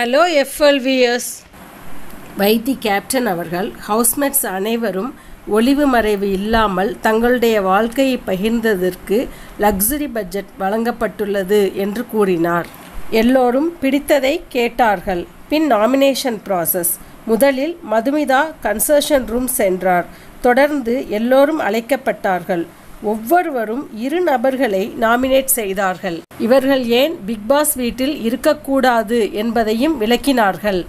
hello FLVS வைத்தி captain அவர்கள் housemates அனைவரும் ஒளிவு மறைவு இல்லாமல் தங்களுடைய வாழ்க்கையை பகிர்ந்ததற்கு லக்ஸரி பட்ஜெட் வழங்கப்பட்டுள்ளது என்று கூறினார் எல்லோரும் பிடித்ததை கேட்டார்கள் பின் நாமினேஷன் ப்ராசஸ் முதலில் மதுமிதா கன்சர்ஷன் ரூம் சென்றார் தொடர்ந்து எல்லோரும் அழைக்கப்பட்டார்கள் ஒவ்வொருவரும் இரு நபர்களை நாமினேட் செய்தார்கள் இவர்கள் ஏன் பிக்பாஸ் வீட்டில் இருக்கக்கூடாது என்பதையும் விளக்கினார்கள்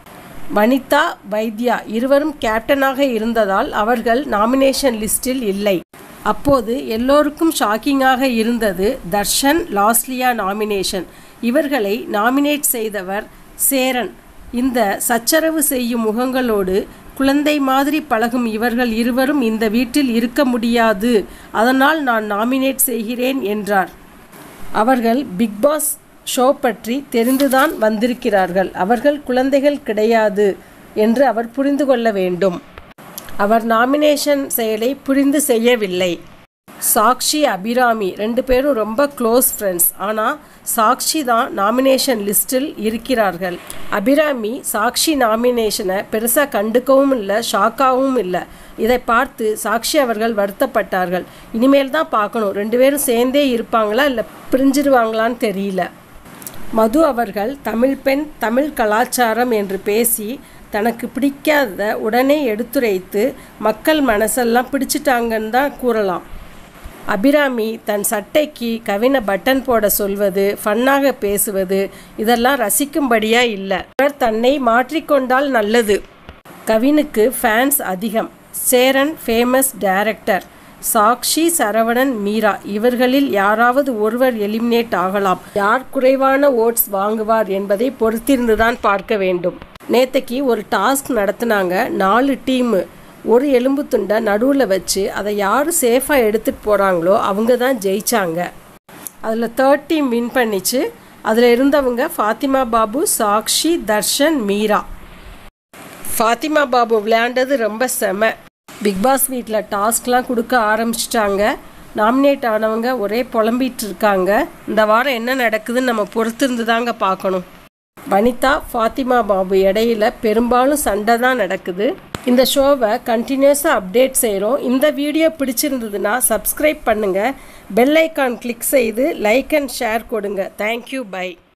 வனிதா வைத்யா இருவரும் கேப்டனாக இருந்ததால் அவர்கள் நாமினேஷன் லிஸ்டில் இல்லை அப்போது எல்லோருக்கும் ஷாக்கிங்காக இருந்தது தர்ஷன் லாஸ்லியா நாமினேஷன் இவர்களை நாமினேட் செய்தவர் சேரன் இந்த சச்சரவு செய்யும் முகங்களோடு குழந்தை மாதிரி பழகும் இவர்கள் இருவரும் இந்த வீட்டில் இருக்க முடியாது அதனால் நான் நாமினேட் செய்கிறேன் என்றார் அவர்கள் பிக்பாஸ் ஷோ பற்றி தெரிந்துதான் வந்திருக்கிறார்கள் அவர்கள் குழந்தைகள் கிடையாது என்று அவர் புரிந்து கொள்ள வேண்டும் அவர் நாமினேஷன் செயலை புரிந்து செய்யவில்லை சாக்ஷி அபிராமி ரெண்டு பேரும் ரொம்ப க்ளோஸ் ஃப்ரெண்ட்ஸ் ஆனால் சாக்ஷி தான் நாமினேஷன் லிஸ்டில் இருக்கிறார்கள் அபிராமி சாக்ஷி நாமினேஷனை பெருசாக கண்டுக்கவும் இல்லை ஷாக்காகவும் இல்லை இதை பார்த்து சாக்ஷி அவர்கள் வருத்தப்பட்டார்கள் இனிமேல் தான் பார்க்கணும் ரெண்டு பேரும் சேர்ந்தே இருப்பாங்களா இல்லை பிரிஞ்சிருவாங்களான்னு தெரியல மது அவர்கள் தமிழ் பெண் தமிழ் கலாச்சாரம் என்று பேசி தனக்கு பிடிக்காத உடனே எடுத்துரைத்து மக்கள் மனசெல்லாம் பிடிச்சிட்டாங்கன்னு தான் கூறலாம் அபிராமி தன் சட்டைக்கு கவினை பட்டன் போட சொல்வது ஃபன்னாக பேசுவது இதெல்லாம் ரசிக்கும்படியா இல்லை அவர் தன்னை மாற்றிக்கொண்டால் நல்லது கவினுக்கு ஃபேன்ஸ் அதிகம் சேரன் ஃபேமஸ் டைரக்டர் சாக்ஷி சரவணன் மீரா இவர்களில் யாராவது ஒருவர் எலிமினேட் ஆகலாம் யார் குறைவான ஓட்ஸ் வாங்குவார் என்பதை பொறுத்திருந்துதான் பார்க்க வேண்டும் நேத்தைக்கு ஒரு டாஸ்க் நடத்தினாங்க நாலு டீமு ஒரு எலும்பு துண்டை நடுவில் வச்சு அதை யார் சேஃபாக எடுத்துகிட்டு போகிறாங்களோ அவங்க தான் ஜெயிச்சாங்க அதில் தேர்ட் டீம் வின் பண்ணிச்சு அதில் இருந்தவங்க ஃபாத்திமா பாபு சாக்ஷி தர்ஷன் மீரா ஃபாத்திமா பாபு விளையாண்டது ரொம்ப செம பிக்பாஸ் வீட்டில் டாஸ்க்லாம் கொடுக்க ஆரம்பிச்சிட்டாங்க நாமினேட் ஆனவங்க ஒரே புலம்பிட்டு இருக்காங்க இந்த வாரம் என்ன நடக்குதுன்னு நம்ம பொறுத்திருந்து தாங்க பார்க்கணும் வனிதா ஃபாத்திமா பாபு இடையில பெரும்பாலும் சண்டை தான் நடக்குது இந்த ஷோவை கண்டினியூஸாக அப்டேட் செய்கிறோம் இந்த வீடியோ பிடிச்சிருந்ததுன்னா சப்ஸ்கிரைப் பண்ணுங்கள் பெல் ஐக்கான் கிளிக் செய்து லைக் அண்ட் ஷேர் கொடுங்க தேங்க்யூ பை